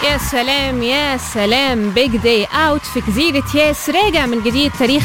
يا سلام يا سلام بيج داي اوت في جزيرة ياس راجع من جديد تاريخ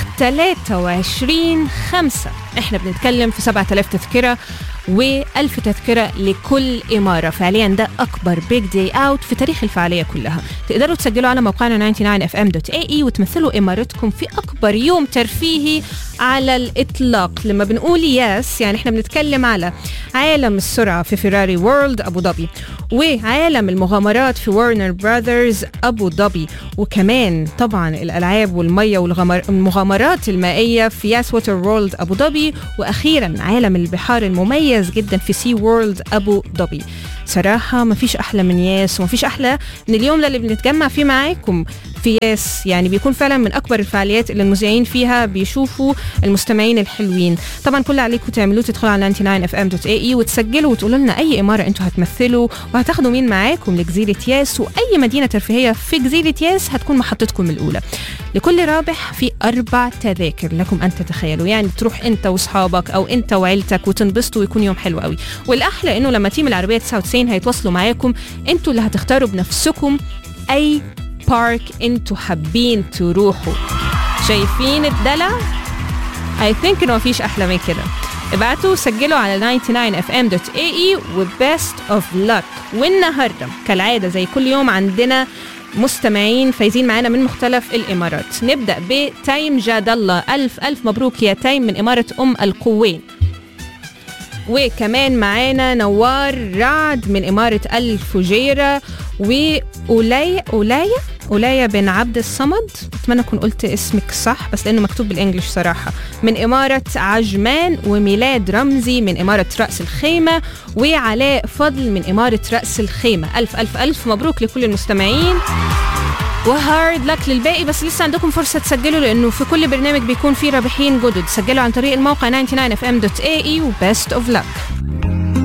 23 5 احنا بنتكلم في 7000 تذكرة و1000 تذكرة لكل إمارة فعليا ده أكبر بيج داي أوت في تاريخ الفعالية كلها تقدروا تسجلوا على موقعنا 99fm.ae وتمثلوا إمارتكم في أكبر يوم ترفيهي على الإطلاق لما بنقول يس يعني احنا بنتكلم على عالم السرعة في فيراري وورلد أبو ظبي وعالم المغامرات في ورنر براذرز أبو ظبي وكمان طبعا الألعاب والمية والمغامرات المائية في ياس ووتر وورلد أبو ظبي وأخيرا عالم البحار المميز جدا في سي وورلد أبو ظبي صراحة ما فيش أحلى من ياس وما فيش أحلى من اليوم ده اللي بنتجمع فيه معاكم في ياس يعني بيكون فعلا من أكبر الفعاليات اللي المذيعين فيها بيشوفوا المستمعين الحلوين طبعا كل اللي عليكم تعملوه تدخلوا على 99fm.ae وتسجلوا وتقولوا لنا أي إمارة أنتوا هتمثلوا وهتاخدوا مين معاكم لجزيرة ياس وأي مدينة ترفيهية في جزيرة ياس هتكون محطتكم الأولى لكل رابح في أربع تذاكر لكم أن تتخيلوا يعني تروح أنت وأصحابك أو أنت وعيلتك وتنبسطوا ويكون يوم حلو قوي والأحلى إنه لما تيم العربية 99 هيتواصلوا معاكم أنتوا اللي هتختاروا بنفسكم أي بارك أنتوا حابين تروحوا شايفين الدلع؟ I think إنه مفيش أحلى من كده ابعتوا سجلوا على 99fm.ae وبيست اوف luck والنهارده كالعاده زي كل يوم عندنا مستمعين فايزين معانا من مختلف الامارات نبدا بتايم جاد الله الف الف مبروك يا تايم من اماره ام القوين وكمان معانا نوار رعد من إمارة الفجيرة وأولاية أولاية أولاية بن عبد الصمد أتمنى أكون قلت اسمك صح بس لأنه مكتوب بالإنجليش صراحة من إمارة عجمان وميلاد رمزي من إمارة رأس الخيمة وعلاء فضل من إمارة رأس الخيمة ألف ألف ألف مبروك لكل المستمعين وهارد لك للباقي بس لسه عندكم فرصة تسجلوا لأنه في كل برنامج بيكون فيه رابحين جدد سجلوا عن طريق الموقع 99fm.ae وبست اوف luck